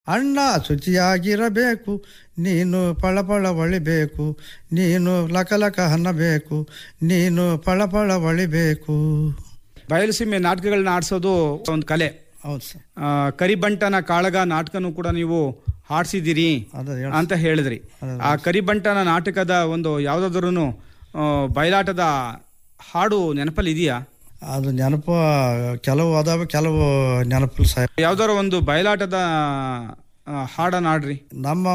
ಅಣ್ಣ ಶುಚಿಯಾಗಿರಬೇಕು ನೀನು ಪಳಪಳ ಒಳಿಬೇಕು ನೀನು ಲಕಲಕ ಹನ್ನಬೇಕು ನೀನು ಪಳಪಳ ಒಳಿಬೇಕು ಬಯಲುಸೀಮೆ ನಾಟಕಗಳನ್ನ ಆಡಿಸೋದು ಒಂದು ಕಲೆ ಹೌದು ಸರ್ ಆ, ಕರಿಬಂಟನ ಕಾಳಗ ನಾಟಕನೂ ಕೂಡ ನೀವು ಹಾಡ್ಸಿದ್ದೀರಿ ಅದು ಹೇಳ ಅಂತ ಹೇಳಿದ್ರಿ ಆ ಕರಿಬಂಟನ ನಾಟಕದ ಒಂದು ಯಾವುದಾದ್ರೂ ಬಯಲಾಟದ ಹಾಡು ನೆನಪಲ್ಲಿ ಇದೆಯಾ ಅದು ನೆನಪು ಕೆಲವು ಅದಾವ ಕೆಲವು ನೆನಪಿಲ್ಲ ಸಾಹೇಬ್ ಯಾವ್ದಾರ ಒಂದು ಬಯಲಾಟದ ಆ, ಹಾಡನ್ನ ಹಾಡ್ರಿ ನಮ್ಮ